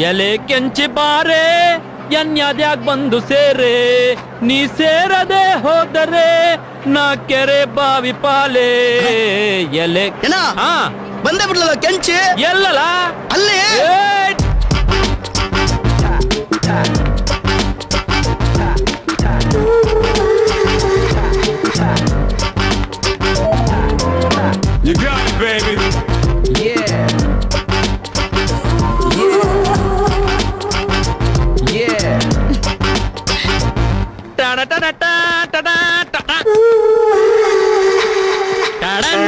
ಎಲೆ ಕೆಂಚಿ ಬಾರೆ ಎನ್ಯಾದ್ಯಾಗ ಬಂದು ಸೇರೆ ನೀ ಸೇರದೆ ಹೋದರೆ ನಾ ಕೆರೆ ಬಾವಿ ಪಾಲೆ ಎಲೆ ಏನ ಹಾ ಬಂದೇ ಬಿಡ್ಲಲ್ಲ ಕೆಂಚಿ ಎಲ್ಲಲ್ಲ ಅಲ್ಲಿ ಏಯ್! You got it, baby. ಟಡಟಡಟ, ಟಡ, ಟಡ. ಟಡನ್.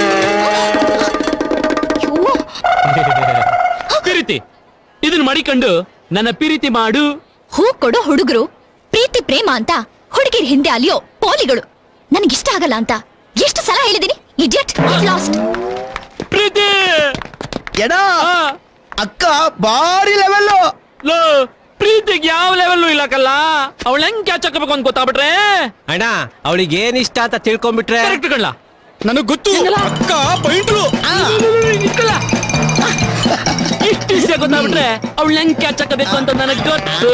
ಪಿರಿತಿ ಇದನ್ನ ಮಡಿಕೊಂಡು ನನ್ನ ಪಿರಿತಿ ಮಾಡು ಹೂ ಕೊಡೋ ಹುಡುಗರು ಪ್ರೀತಿ ಪ್ರೇಮ ಅಂತ ಹುಡುಗಿರ್ ಹಿಂದೆ ಅಲಿಯೋ ಪೋಲಿಗಳು ನನಗಿಷ್ಟ ಆಗಲ್ಲ ಅಂತ ಎಷ್ಟು ಸಲ ಹೇಳಿದೀನಿ ಇಡಿಯಟ್ ಲಾಸ್ಟ್ ಪ್ರೀತಿ ಎಡ ಆ, ಅಕ್ಕ ಬಾರಿ ಲೆವೆಲ್ಲು ಲೋ ಪ್ರೀತಿಗೆ ಯಾವ ಲೆವೆಲ್ಲು ಇಲ್ಲಕಲ್ಲ ಅವಳ ಹೆಂಗ್ ಕ್ಯಾಚ್ ಹಾಕಬೇಕು ಅಂತ ಗೊತ್ತಾಗ್ಬಿಟ್ರೆ ಅಣ್ಣ ಅವಳಿಗೆ ಏನ್ ಇಷ್ಟ ಅಂತ ತಿಳ್ಕೊಂಡ್ಬಿಟ್ರೆ ಕರೆಕ್ಟ್ ಕಣ್ಲ ನನಗ್ ಗೊತ್ತು ಅಕ್ಕ ಪೈಂಟ್ರು ಇಷ್ಟಲ್ಲ ಇಷ್ಟು ವಿಷಯ ಗೊತ್ತಾಗ್ಬಿಟ್ರೆ ಅವಳ ಹೆಂಗ್ ಕ್ಯಾಚ್ ಹಾಕಬೇಕು ಅಂತ ನನಗ್ ಗೊತ್ತು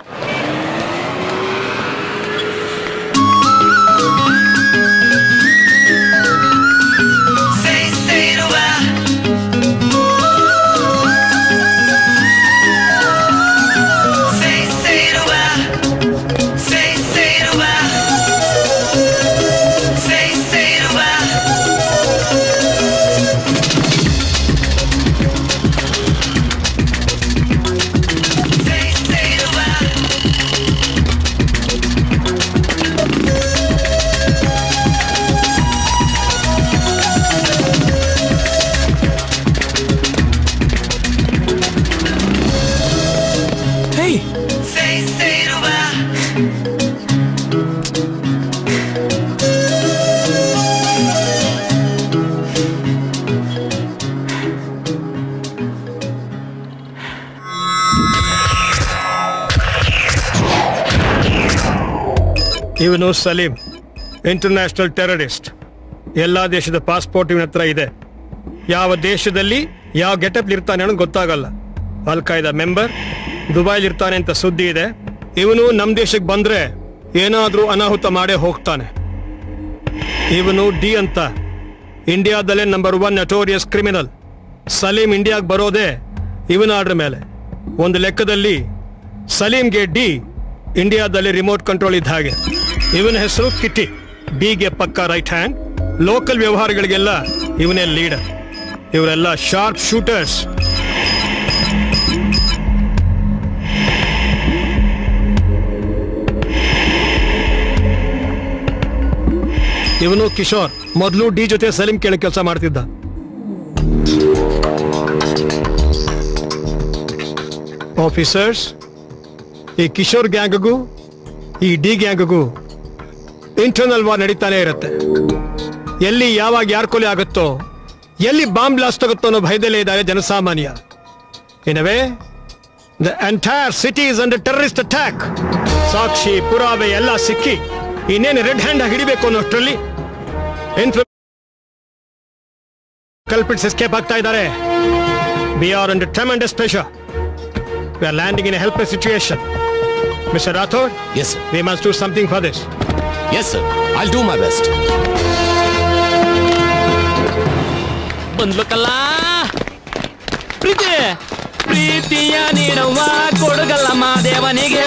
ಇವನು ಸಲೀಂ ಇಂಟರ್ನ್ಯಾಷನಲ್ ಟೆರರಿಸ್ಟ್ ಎಲ್ಲಾ ದೇಶದ ಪಾಸ್ಪೋರ್ಟ್ ಇವನ ಹತ್ರ ಇದೆ ಯಾವ ದೇಶದಲ್ಲಿ ಯಾವ ಗೆಟಪ್ ಇರ್ತಾನೆ ಅನ್ನೋದು ಗೊತ್ತಾಗಲ್ಲ ಅಲ್ ಕಾಯ್ದಾ ಮೆಂಬರ್ ದುಬೈಲಿ ಇರ್ತಾನೆ ಅಂತ ಸುದ್ದಿ ಇದೆ ಇವನು ನಮ್ ದೇಶಕ್ಕೆ ಬಂದ್ರೆ ಏನಾದ್ರೂ ಅನಾಹುತ ಮಾಡೇ ಹೋಗ್ತಾನೆ ಇವನು ಡಿ ಅಂತ ಇಂಡಿಯಾದಲ್ಲೇ number one notorious criminal Salim ಇಂಡಿಯಾಗೆ ಬರೋದೇ ಇವನ ಆರ್ಡರ್ ಮೇಲೆ ಒಂದು ಲೆಕ್ಕದಲ್ಲಿ ಸಲೀಂಗೆ ಡಿ ಇಂಡಿಯಾದಲ್ಲಿ ರಿಮೋಟ್ ಕಂಟ್ರೋಲ್ ಇದ್ದ ಹಾಗೆ ಇವನ ಹೆಸರು ಕಿಟ್ಟಿ ಡಿಗೆ ಪಕ್ಕ ರೈಟ್ ಹ್ಯಾಂಡ್ ಲೋಕಲ್ ವ್ಯವಹಾರಗಳಿಗೆಲ್ಲ ಇವನೇ ಲೀಡರ್ ಇವರೆಲ್ಲ ಶಾರ್ಪ್ ಶೂಟರ್ಸ್ ಇವನು ಕಿಶೋರ್ ಮೊದಲು ಡಿ ಜೊತೆ ಸಲೀಂ ಕೇಳಿ ಕೆಲಸ ಮಾಡ್ತಿದ್ದ ಆಫೀಸರ್ಸ್ ಈ ಕಿಶೋರ್ ಗ್ಯಾಂಗ್ಗೂ ಈ ಡಿ ಗ್ಯಾಂಗ್ಗೂ ಇಂಟರ್ನಲ್ ವಾರ್ ನಡೀತಾನೆ ಇರುತ್ತೆ ಎಲ್ಲಿ ಯಾವಾಗ ಯಾರ ಕೊಲೆ ಆಗುತ್ತೋ ಎಲ್ಲಿ ಬಾಂಬ್ ಬ್ಲಾಸ್ಟ್ ಆಗುತ್ತೋ ಅನ್ನೋ ಭಯದಲ್ಲೇ ಇದ್ದಾರೆ ಜನಸಾಮಾನ್ಯ anyway the entire city is under terrorist attack ಸಾಕ್ಷಿ ಪುರಾವೆ ಎಲ್ಲ ಸಿಕ್ಕಿ ಇನ್ನೇನು ರೆಡ್ ಹ್ಯಾಂಡ್ ಆಗಿ ಹಿಡಿಬೇಕು ಅನ್ನೋಷ್ಟರಲ್ಲಿ ಕಲ್ಪಿಟ್ಸ್ ಎಸ್ಕೇಪ್ ಆಗ್ತಾ ಇದ್ದಾರೆ we are under tremendous pressure we are landing in helpless situation mister Rathod Yes, sir. We must do something for this Yes, sir. I'll do my best. ಬಂದ್ಲಕ್ಕಲ್ಲ ಪ್ರೀತಿ ಪ್ರೀತಿಯ ನೀಡವ್ವ ಕೊಡಗಲ್ಲ ಮಾದೇವನಿಗೆ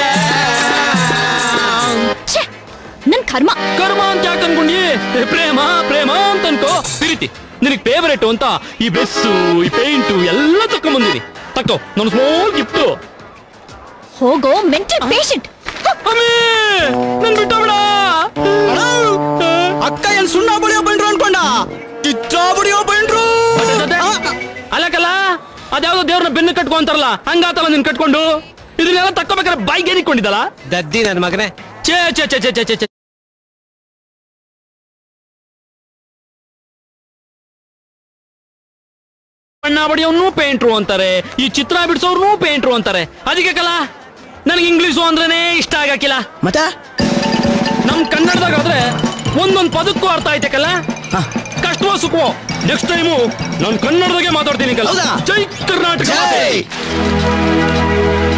ಛೇ ನನ್ ಕರ್ಮ ಕರ್ಮ ಅಂತ ಯಾಕೆ ಅನ್ಕೊಂಡಿ ಪ್ರೇಮ ಪ್ರೇಮ ಅಂತ ಅನ್ಕೋ ಪ್ರೀತಿ ನಿನಗ್ ಫೇವರೇಟ್ ಅಂತ ಈ ಬೆಸ್ಸು ಈ ಪೇಂಟು ಎಲ್ಲ ತಕೊಂಬಂದಿನಿ ತಕ್ಕೋ ನನ್ನ ಸ್ಮಾಲ್ ಗಿಫ್ಟು ಹೋಗೋ ಮೆಂಟಲ್ ಪೇಷಂಟ್ ಅಮ್ಮಿ ನನ್ ಬಿಟ್ಟೋಬಿಡ ಅಕ್ಕ ಎಲ್ಲಿ ಸುಣ್ಣ ಬಳಿಯೋ ಬಂಡ್ರು ಅನ್ಕೊಂಡ ಚಿತ್ರ ಬಡಿಯೋ ಬಂಡ್ರು ಅಲ್ಲಕಲ್ಲ ಅದ್ಯಾವ್ದೋ ದೇವ್ರನ್ನ ಬೆನ್ನು ಕಟ್ಕೊ ಅಂತಾರಲ್ಲ ಹಂಗಾತಲ್ಲ ನಿನ್ ಕಟ್ಕೊಂಡು ಇದನ್ನೆಲ್ಲ ತಕ್ಕೋಬೇಕಾದ್ರೆ ಬಾಯಿಗೆ ಏನಿಕೊಂಡಿದ್ದಲ್ಲ ದದ್ದಿ ನನ್ ಮಗನೇ ಛೇ ಛೇ ಛೇ ಛೇ ಛೇ ಛೇ ಛೇ ಬಣ್ಣ ಬಡಿಯೋನು ಪೇಂಟ್ರು ಅಂತಾರೆ ಈ ಚಿತ್ರ ಬಿಡಿಸೋರ್ನು ಪೇಂಟ್ರು ಅಂತಾರೆ ಅದಕ್ಕೆ ಕಲ ನನಗೆ ಇಂಗ್ಲೀಷು ಅಂದ್ರೇನೆ ಇಷ್ಟ ಆಗಕ್ಕಿಲ್ಲ ಮತ್ತೆ ನಮ್ ಕನ್ನಡದಾಗ ಆದ್ರೆ ಒಂದೊಂದ್ ಪದಕ್ಕೂ ಅರ್ಥ ಐತೆಕಲ್ಲ ಕಷ್ಟವೋ ಸುಖವೋ ನೆಕ್ಸ್ಟ್ ಟೈಮು ನಾನ್ ಕನ್ನಡದಾಗೆ ಮಾತಾಡ್ತೀನಿ ಕಲ ಹೌದಾ? ಜೈ ಕರ್ನಾಟಕ ಮಾತೆ. ಜೈ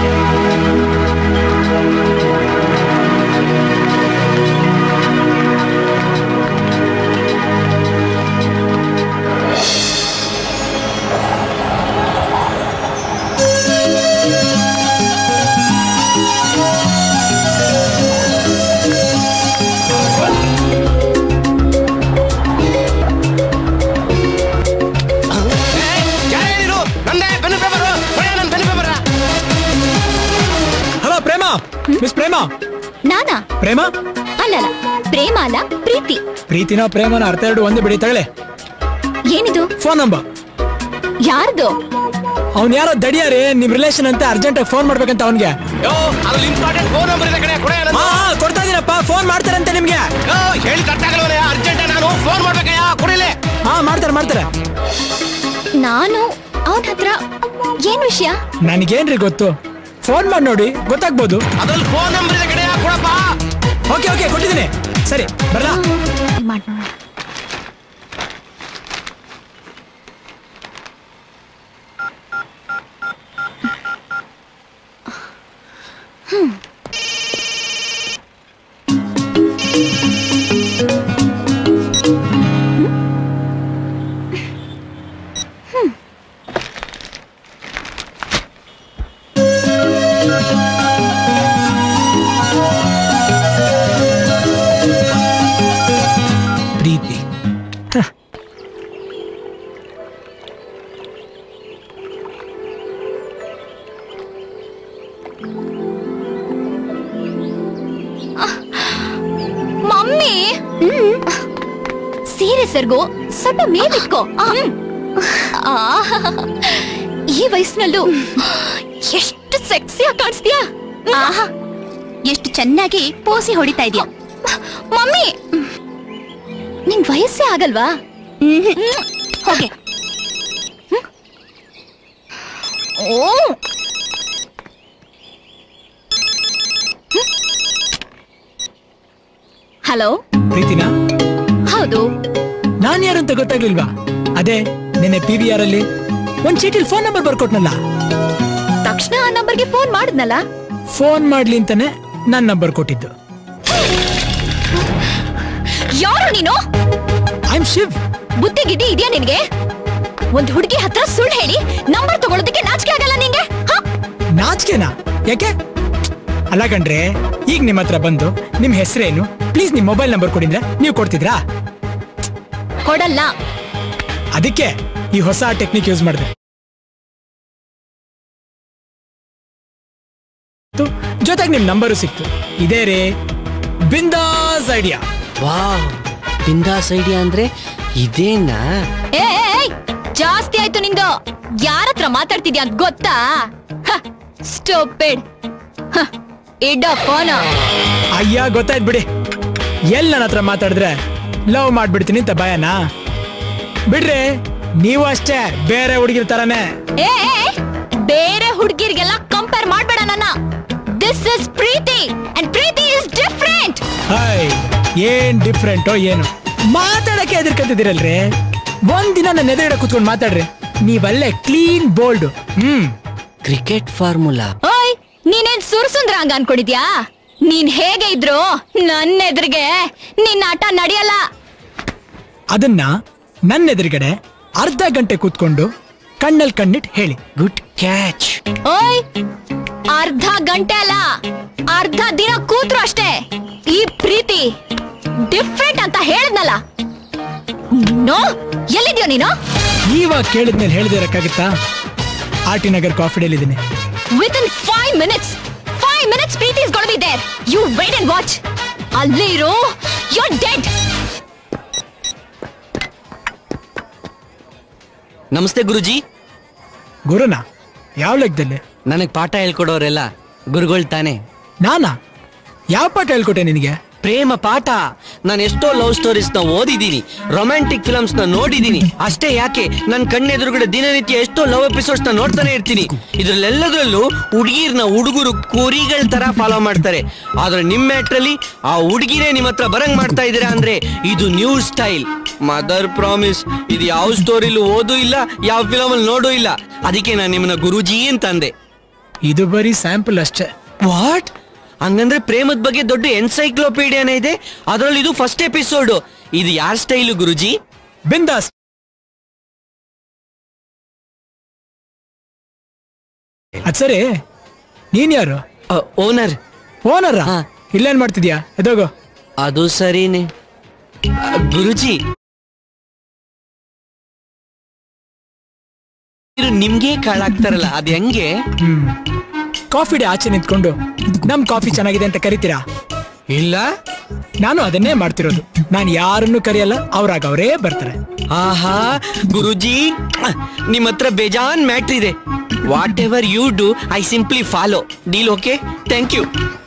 ನಾನಾ ಪ್ರೇಮ ಅಲ್ಲಲ್ಲ ಪ್ರೇಮ ಅಲ್ಲ ಪ್ರೀತಿ ಪ್ರೀತಿನೋ ಪ್ರೇಮನ ಅರ್ಥ ಎರಡು ಒಂದು ಬಿಡಿ ತಗಳೆ ಏನಿದು ಫೋನ್ ನಂಬರ್ ಯಾರ್ದು ಅವ್ನ್ ಯಾರೋ ದಡಿಯಾರಿ ನಿಮ್ ರಿಲೇಷನ್ ಅಂತ ಅರ್ಜೆಂಟ್ ಆಗಿ ಫೋನ್ ಮಾಡ್ಬೇಕಂತ ಅವನ್ಗೆ ಯೋ ಅದ್ರಲ್ಲಿ ಇಂಪಾರ್ಟೆಂಟ್ ಫೋನ್ ನಂಬರ್ ಇದೆ ಕಣೆ ಕೊಡೆ ಹಾ ಹಾ, ಕೊಡ್ತಾ ಇದೀನಪ್ಪ ಫೋನ್ ಮಾಡ್ತಾರಂತೆ ನಿಮ್ಗೆ ಹೇಳಿ ಕಟ್ಟಾಗಲ್ವಲ್ಲ ಅರ್ಜೆಂಟ್ ನಾನು ಫೋನ್ ಮಾಡ್ಬೇಕಯ್ಯ ಕೊಡಿಲೆ ಹಾ ಮಾಡ್ತಾರೆ ಮಾಡ್ತಾರೆ ನಾನು ಅವನ ಹತ್ರ ಏನ್ ವಿಷಯ ನನಗೇನ್ರಿ ಗೊತ್ತು ಫೋನ್ ಮಾಡಿ ನೋಡಿ ಗೊತ್ತಾಗ್ಬೋದು ಅದ್ರಲ್ಲಿ ಫೋನ್ ನಂಬರ್ ಇದೆ ಕಣೆ ಕೊಡಪ್ಪ ಓಕೆ ಓಕೆ ಕೊಟ್ಟಿದ್ದೀನಿ ಸರಿ ಬರಲಾ ಮಾಡ್ ನೋಡೋಣ. ಪ್ರೀತಿ ಹ. ಮಮ್ಮಿ ಸೀರೆ ಸರ್ಗು ಸ್ವಲ್ಪ ಮೇಲಿಟ್ಕೋ ಹ್ಮ್. ಆ, ಈ ವಯಸ್ಸಿನಲ್ಲೂ ಎಷ್ಟು ಸೆಕ್ಸಿಯಾಗಿ ಕಾಣಿಸ್ತೀಯಾ ಆಹಾ ಎಷ್ಟು ಚೆನ್ನಾಗಿ ಪೋಸಿ ಹೊಡಿತಾ ಇದೀಯ ಮಮ್ಮಿ ನಿನ್ ವಯಸ್ಸೇ ಆಗಲ್ವಾ ಹೋಗೆ ಹ್ಮ್. ಓ ಹಲೋ ಪ್ರೀತಿನಾ ಹೌದು ನಾನ್ ಯಾರು ಅಂತ ಗೊತ್ತಾಗ್ಲಿಲ್ವಾ ಅದೇ ನಿನ್ನೆ ಪಿ ವಿ ಆರ್ ಅಲ್ಲಿ ಒಂದ್ ಚೀಟಿಲ್ ಫೋನ್ ನಂಬರ್ ಬರ್ಕೊಟ್ನಲ್ಲ ತಕ್ಷಣ ಆ ನಂಬರ್ಗೆ ಫೋನ್ ಮಾಡಿದ್ನಲ್ಲ ಫೋನ್ ಮಾಡ್ಲಿ ಅಂತಾನೆ ನನ್ ನಂಬರ್ ಕೊಟ್ಟಿದ್ದು ಯಾರು ನೀನು ಐ ಆಮ್ ಶಿವ್ ಬುದ್ಧಿ ಗಿಡ್ಡಿ ಇದೆಯಾ ನಿನ್ಗೆ ಒಂದ್ ಹುಡುಗಿ ಹತ್ರ ಸುಳ್ಳು ಹೇಳಿ ನಂಬರ್ ತಗೊಳ್ಳೋದಕ್ಕೆ ನಾಚಿಕೆ ಆಗಲ್ಲ ನಿಂಗೆ ಹ? ನಾಚಿಕೆನಾ ಯಾಕೆ ಅಲ್ಲ ಕಣ್ರೆ ಈಗ ನಿಮ್ ಹತ್ರ ಬಂದು ನಿಮ್ ಹೆಸರೇನು ಪ್ಲೀಸ್ ನಿಮ್ ಮೊಬೈಲ್ ನಂಬರ್ ಕೊಡಿದ್ರೆ ನೀವು ಕೊಡ್ತಿದ್ರಾ ಕೊಡಲ್ಲ ಅದಕ್ಕೆ ಈ ಹೊಸ ಟೆಕ್ನಿಕ್ ಯೂಸ್ ಮಾಡಿದೆ ಜೊತೆಗೆ ನಿಮ್ ನಂಬರು ಸಿಕ್ತು ಇದೇ ರೇ ಬಿಂದಾಸ್ ಐಡಿಯಾ ವಾವ್ ಬಿಂದಾಸ್ ಐಡಿಯಾ ಅಂದ್ರೆ ಇದೇನಾ ಏ ಏ, ಏಯ್, ಜಾಸ್ತಿ ಆಯ್ತು ನಿಂದು ಯಾರ ಹತ್ರ ಮಾತಾಡ್ತಿದ್ಯಾ ಅಂತ ಗೊತ್ತಾ ಸ್ಟೋಪೆಡ್ ಇಡ್ಡ ಫೋನ್ ಅಯ್ಯ ಗೊತ್ತಾಯ್ತು ಬಿಡಿ ಎಲ್ ನನ್ನ ಹತ್ರ ಮಾತಾಡಿದ್ರೆ ಲವ್ ಮಾಡ್ಬಿಡ್ತೀನಿ ಅಂತ ಭಯನಾ ಬಿಡ್ರಿ ನೀವು ಅಷ್ಟೇ ಬೇರೆ ಹುಡುಗಿರ್ ತರಾನೇ ಏ ಏ, ಏ, ಬೇರೆ ಹುಡುಗಿರ್ಗೆಲ್ಲ ಕಂಪೇರ್ ಮಾಡ್ಬೇಡ ನನ್ನ this is Preethi and Preethi is different hi ಏನ್ ಡಿಫ್ರೆಂಟೋ ಏನು ಮಾತಾಡಕ್ಕೆ ಎದುರ್ಕಂತಿದ್ದೀರಲ್ರಿ ಒಂದಿನ ನನ್ನ ಎದುರುಗಡೆ ಕುತ್ಕೊಂಡು ಮಾತಾಡ್ರಿ ನೀವಲ್ಲೇ clean bold hmm cricket formula ಓಯ್ ನೀನೇನ್ ಸುರ್ಸುಂದ್ರ ಹಂಗ ಅನ್ಕೊಂಡಿದ್ಯಾ ನೀನ್ ಹೇಗೆ ಇದ್ರು ನನ್ನ ಎದುರಿಗೆ ನಿನ್ನ ಆಟ ನಡೆಯಲ್ಲ ಅದನ್ನ ನನ್ನ ಎದುರುಗಡೆ ಅರ್ಧ ಗಂಟೆ ಕೂತ್ಕೊಂಡು ಕಣ್ಣಲ್ಲಿ ಕಣ್ಣಿಟ್ ಹೇಳಿ ಗುಡ್ ಕ್ಯಾಚ್ ಓಯ್ ಅರ್ಧ ಗಂಟೆ ಅಲ್ಲ ಅರ್ಧ ದಿನ ಕೂತ್ರು ಅಷ್ಟೇ ಈ ಪ್ರೀತಿ ಡಿಫ್ರೆಂಟ್ ಅಂತ ಹೇಳಿದ್ನಲ್ಲ ನೋ ಎಲ್ಲಿದ್ಯೋ ನೀನು ಇವಾಗ ಕೇಳಿದ್ಮೇಲೆ ಹೇಳಿದೆ ಇರಕ್ಕಾಗತ್ತಾ ಆರ್ ಟಿ ನಗರ್ ಕಾಫಿ ಡೇಲ್ ಇದೀನಿ with in five minutes five minutes Preethi is good be there you wait and watch ಅಲ್ಲೇ ಇರು ಯು ಡೆಡ್ ನಮಸ್ತೆ ಗುರುಜಿ ಗುರುನಾ ಯಾವ ಲೆಕ್ಕದಲ್ಲಿ ನನಗ್ ಪಾಠ ಹೇಳ್ಕೊಡೋರೆಲ್ಲ ಗುರುಗಳು ತಾನೆ ನಾನಾ ಯಾವ ಪಾಠ ಹೇಳ್ಕೊಟ್ಟೆ ನಿನಗೆ ಪ್ರೇಮ ಪಾಠ ನಾನು ಎಷ್ಟೋ ಲವ್ ಸ್ಟೋರೀಸ್ ನ ಓದಿದ್ದೀನಿ ರೊಮ್ಯಾಂಟಿಕ್ ಫಿಲ್ಮ್ಸ್ ನ ನೋಡಿದ್ದೀನಿ ಅಷ್ಟೇ ಯಾಕೆ ನನ್ನ ಕಣ್ಣೆದುರುಗಡೆ ದಿನನಿತ್ಯ ಎಷ್ಟೋ ಲವ್ ಎಪಿಸೋಡ್ಸ್ ನ ನೋಡ್ತಾನೆ ಇರ್ತೀನಿ ಇದ್ರಲ್ಲೆಲ್ಲದರಲ್ಲೂ ಹುಡುಗಿರ್ನ ಹುಡುಗರು ಕುರಿಗಳ ತರ ಫಾಲೋ ಮಾಡ್ತಾರೆ ಆದ್ರೆ ನಿಮ್ಮ ಮ್ಯಾಟ್ರಲ್ಲಿ ಆ ಹುಡುಗಿರೇ ನಿಮ್ಮ ಹತ್ರ ಬರಂಗ್ ಮಾಡ್ತಾ ಇದ್ದೀರಾ ಅಂದ್ರೆ ಇದು ನ್ಯೂ ಸ್ಟೈಲ್ ಮದರ್ ಪ್ರಾಮಿಸ್ ಇದು ಯಾವ ಸ್ಟೋರಿಲೂ ಓದೂ ಇಲ್ಲ ಯಾವ ಫಿಲಮ್ ಅಲ್ಲಿ ನೋಡೂ ಇಲ್ಲ ಅದಕ್ಕೆ ನಾನು ನಿಮ್ಮನ್ನ ಗುರುಜಿ ಅಂತ ಅಂದೆ ಇದು ಬರೀ ಸ್ಯಾಂಪಲ್ ಅಷ್ಟೇ ವಾಟ್ ಹಂಗಂದ್ರೆ ಪ್ರೇಮದ ಬಗ್ಗೆ ದೊಡ್ಡ ಎನ್ಸೈಕ್ಲೋಪೀಡಿಯಾನೇ ಇದೆ ಅದರಲ್ಲಿ ಇದು ಫಸ್ಟ್ ಎಪಿಸೋಡ್ ಇದು ಯಾರ ಸ್ಟೈಲು ಗುರುಜಿ ಬಿಂದಾಸ್ ಅದ್ ಸರಿ ನೀನ್ ಯಾರು ಓನರ್ ಓನರ ಹಾ. ಇಲ್ಲೇನ್ ಮಾಡ್ತಿದ್ಯಾ ಎದೋಗೋ ಅದು ಸರಿನೇ ಆ, ಗುರುಜಿ ಇದು ನಿಮ್ಗೆ ಕಾಳಾಗ್ತಾರಲ್ಲ ಅದ್ ಹೆಂಗೆ ಹ್ಮ್ ಕಾಫಿ ಡೇ ಆಚೆ ನಿಂತ್ಕೊಂಡು ನಮ್ ಕಾಫಿ ಚೆನ್ನಾಗಿದೆ ಅಂತ ಕರಿತೀರಾ ಇಲ್ಲ ನಾನು ಅದನ್ನೇ ಮಾಡ್ತಿರೋದು ನಾನು ಯಾರನ್ನು ಕರೆಯಲ್ಲ ಅವ್ರಾಗ ಅವರೇ ಬರ್ತಾರೆ ಆಹಾ ಗುರುಜಿ ನಿಮ್ ಹತ್ರ ಬೇಜಾನ್ ಮ್ಯಾಟ್ರ್ ಇದೆ whatever you do I simply follow deal okay thank you